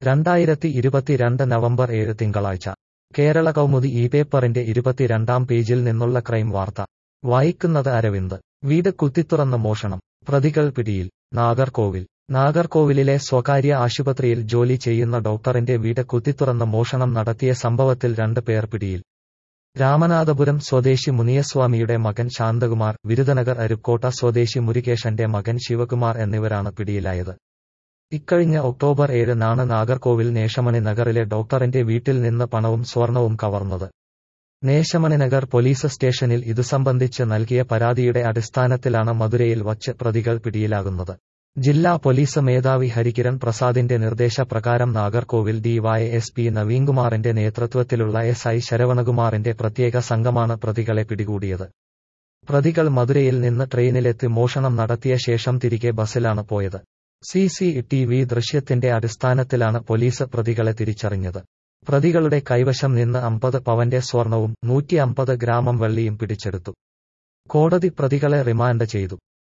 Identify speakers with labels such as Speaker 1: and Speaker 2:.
Speaker 1: രണ്ടായിരത്തി ഇരുപത്തിരണ്ട് നവംബർ ഏഴ് തിങ്കളാഴ്ച കേരള കൗമുദി ഈ പേപ്പറിന്റെ ഇരുപത്തിരണ്ടാം പേജിൽ നിന്നുള്ള ക്രൈം വാർത്ത വായിക്കുന്നത് അരവിന്ദ് വീട് കുത്തിത്തുറന്ന് മോഷണം പ്രതികൾ പിടിയിൽ നാഗർകോവിൽ നാഗർകോവിലിലെ സ്വകാര്യ ആശുപത്രിയിൽ ജോലി ചെയ്യുന്ന ഡോക്ടറിന്റെ വീട് കുത്തിത്തുറന്ന് മോഷണം നടത്തിയ സംഭവത്തിൽ രണ്ട് പേർ പിടിയിൽ രാമനാഥപുരം സ്വദേശി മുനിയസ്വാമിയുടെ മകൻ ശാന്തകുമാർ വിരുദനഗർ അരുക്കോട്ട സ്വദേശി മുരുകേശന്റെ മകൻ ശിവകുമാർ എന്നിവരാണ് പിടിയിലായത് ഇക്കഴിഞ്ഞ ഒക്ടോബർ ഏഴിനാണ് നാഗർകോവിൽ നേശമണി നഗറിലെ ഡോക്ടറിന്റെ വീട്ടിൽ നിന്ന് പണവും സ്വർണവും കവർന്നത് നേശമണി നഗർ പോലീസ് സ്റ്റേഷനിൽ ഇതു സംബന്ധിച്ച് നൽകിയ പരാതിയുടെ അടിസ്ഥാനത്തിലാണ് മധുരയിൽ വച്ച് പ്രതികൾ പിടിയിലാകുന്നത് ജില്ലാ പോലീസ് മേധാവി ഹരികിരൺ പ്രസാദിന്റെ നിർദ്ദേശപ്രകാരം നാഗർകോവിൽ ഡിവൈഎസ്പി നവീൻകുമാറിന്റെ നേതൃത്വത്തിലുള്ള എസ് ഐ ശരവണകുമാറിന്റെ പ്രത്യേക സംഘമാണ് പ്രതികളെ പിടികൂടിയത് പ്രതികൾ മധുരയിൽ നിന്ന് ട്രെയിനിലെത്തി മോഷണം നടത്തിയ ശേഷം തിരികെ ബസ്സിലാണ് പോയത് സി സി ടി വി ദൃശ്യത്തിന്റെ അടിസ്ഥാനത്തിലാണ് പോലീസ് പ്രതികളെ തിരിച്ചറിഞ്ഞത് പ്രതികളുടെ കൈവശം നിന്ന് അമ്പത് പവന്റെ സ്വർണവും നൂറ്റി അമ്പത് ഗ്രാമം വെള്ളിയും പിടിച്ചെടുത്തു കോടതി പ്രതികളെ റിമാൻഡ് ചെയ്തു